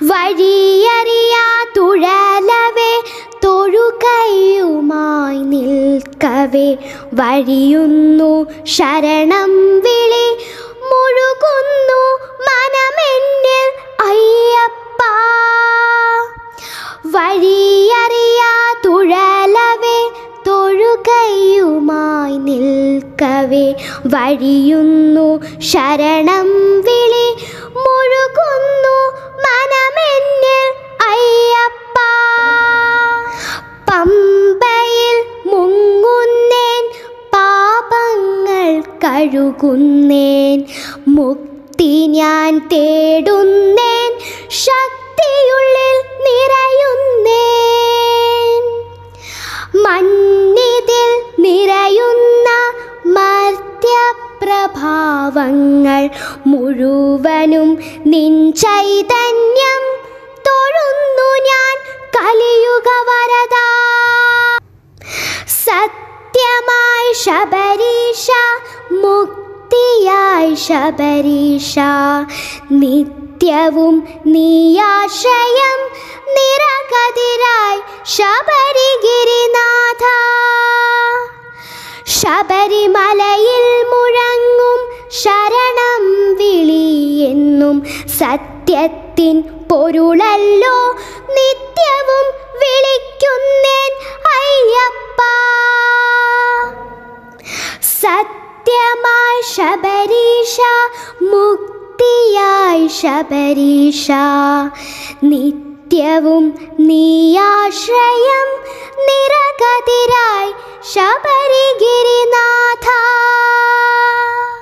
വഴിയറിയാ തുഴലവേ തൊഴുകയുമായി നിൽക്കവേ വഴിയുന്നു ശരണം വിളി മുഴുകുന്നു മനമെന്നിൽ അയ്യപ്പ വഴിയറിയാ തുഴലവേ തൊഴുകയുമായി നിൽക്കവേ വഴിയുന്നു ശരണം വിളി മുഴുകുന്നു മനമെന്നിൽ അയ്യപ്പ പമ്പയിൽ മുങ്ങുന്നേൻ പാപങ്ങൾ കഴുകുന്നേൻ മുക്തി ഞാൻ തേടുന്നേൻ ശക്തിയുള്ളിൽ നിറയുന്നേൻ മന്നിതിൽ നിറയുന്ന മർത്യപ്രഭാവങ്ങൾ മുഴുവനും നിൻ ചൈതന്യം തൊഴുന്നു ഞാൻ കലിയുഗ വരദാ സത്യമായി ശബരീഷ മുക്തിയായി ശബരീഷ നിത്യവും നീയാശ്രയം നിറകതിരായി ശബരിഗിരിനാഥ ശബരിമലയിൽ മുഴങ്ങും ശരണം വിളിയെന്നും സത്യത്തിൻ പൊരുളല്ലോ നിത്യവും വിളിക്കുന്നേൻ അയ്യപ്പ സത്യമായി ശബരീഷ മുക്തിയായി ശബരീഷ നിത്യവും നീയാശ്രയം നിറകതിരായി ശബരിഗിരിനാഥ